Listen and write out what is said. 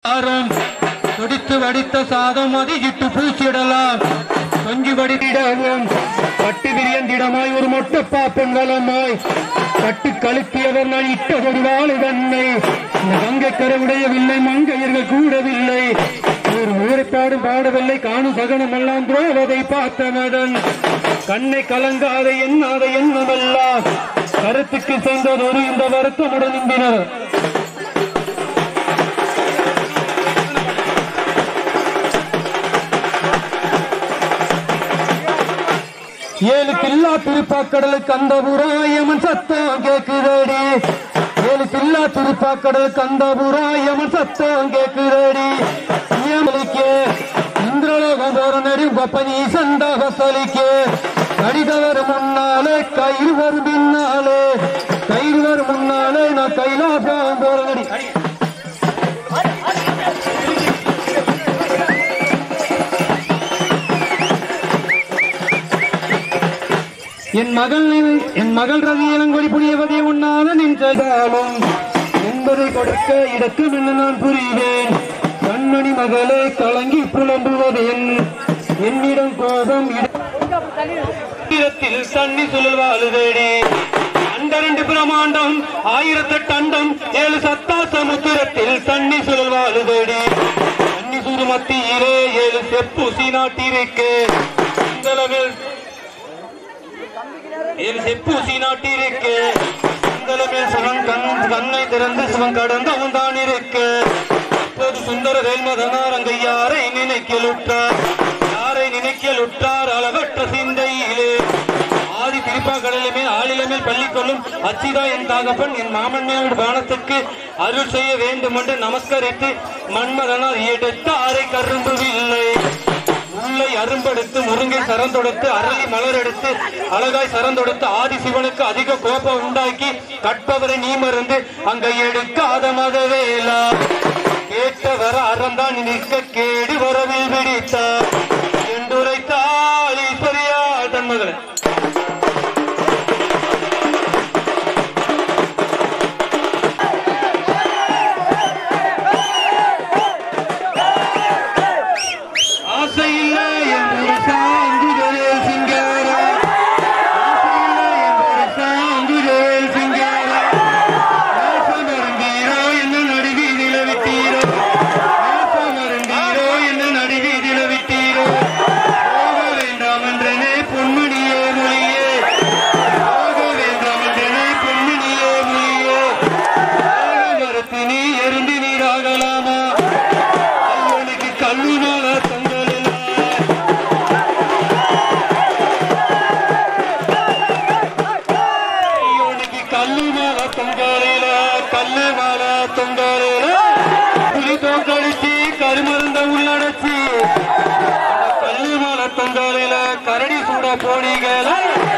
ஆரம் கொடித்து வடித்த சாதம் அதிகிட்டு பூச்சிடலாம் கொஞ்சி வடித்திடவும் பட்டு விரியந்திடமாய் ஒரு மொட்டை பாப்பன் வளமாய் கட்டு கழுத்தியவர் நான் இட்ட ஒரு வாழுதன்னை இந்த கங்கை கரவுடையவில்லை மங்கையர்கள் கூடவில்லை ஒரு ஊரைப்பாடும் பாடவில்லை காணும் சகனம் எல்லாம் துரோவதை பார்த்த மதன் கண்ணை கலங்காத எண்ணாத எண்ணமெல்லாம் கருத்துக்கு சென்றதொரு இந்த வருத்தமுடன் நின்றினர் ஏழு பில்லா திருப்பாக்கடலுக்கு அந்த புறாயமன் சத்தம் கேக்குதடி ஏழு பில்லா திருப்பாக்கடலுக்கு அந்த புறாயமன் சத்தம் கேக்குதடி ஏமலிக்கு இந்திரலோகம் போற நடி பப்பனி சண்டாக சலிக்கு நடிதவர் முன்னாலே கயிறு வரும் பின்னாலே கயிறு வரும் முன்னாலே நான் கைலாசம் போற நடி என் மகள் என் மகள் ரவி இளங்கொடி புரியவதை உண்ணாத நின்றாலும் என்பதை கொடுக்க இடத்தில் என்ன நான் புரிவேன் கண்மணி மகளே கலங்கி புலம்புவது என் என்னிடம் கோபம் இடத்தில் தண்ணி சுழல் வாழுதேடி அண்டரண்டு பிரமாண்டம் ஆயிரத்தெட்டு அண்டம் ஏழு சத்தா சமுத்திரத்தில் தண்ணி சுழல் வாழுதேடி தண்ணி சுரு மத்தியிலே ஏழு செப்பு நாட்டிருக்கு மங்களமேல் என் செப்பூசி நாட்டிருக்கு சுந்தரமே சிவன் கண் கண்ணை திறந்து சிவன் கடந்து அவன்தான் இருக்கு இப்போது சுந்தர வேல்மதனார் அங்கு யாரை நினைக்கலுற்றார் யாரை நினைக்கலுற்றார் அளவற்ற சிந்தையிலே ஆதி திருப்பா கடலுமே ஆளிலமே பள்ளி கொள்ளும் அச்சிதா என் தாகப்பன் என் மாமன் மேல் பானத்துக்கு அருள் செய்ய வேண்டும் என்று நமஸ்கரித்து மன்மதனார் எடுத்து ஆரை கரும்புவில்லை முல்லை அரும்பெடுத்து முருங்கை சரந்தொடுத்து அரளி மலர் எடுத்து அழகாய் சரந்தொடுத்து ஆதி சிவனுக்கு அதிக கோபம் உண்டாக்கி கற்பவரை நீ மறந்து அங்க எடுக்காத மதவேலா கேட்டவர அறந்தான் நிற்க கேடு வரவில் பிடித்தார் என்றுரைத்தாள் ஈஸ்வரியா தன் மகளை ஆசையில்லை என்று சாங்குதலே சிங்காரா ஆசையில்லை என்று சாங்குதலே சிங்காரா ஆசமருந்தீரோ என்ன நடுவீதில விட்டீரோ ஆசமருந்தீரோ என்ன நடுவீதில விட்டீரோ போக வேண்டாம் என்றனே பொன்மணியே மொழியே போக வேண்டாம் என்றனே பொன்மணியே மொழியே போக மறுத்து நீ எறும்பி நீராகலாமா ஐயனுக்கு கல்லுனால தங்களில் ஐயோனுக்கு கல்லு மேல தொங்கலில கல்லு மேல தொங்கலில புலி தோக்கடிச்சு கருமருந்த உள்ளடச்சு அந்த கல்லு மேல தொங்கலில கரடி சூட போனீங்கள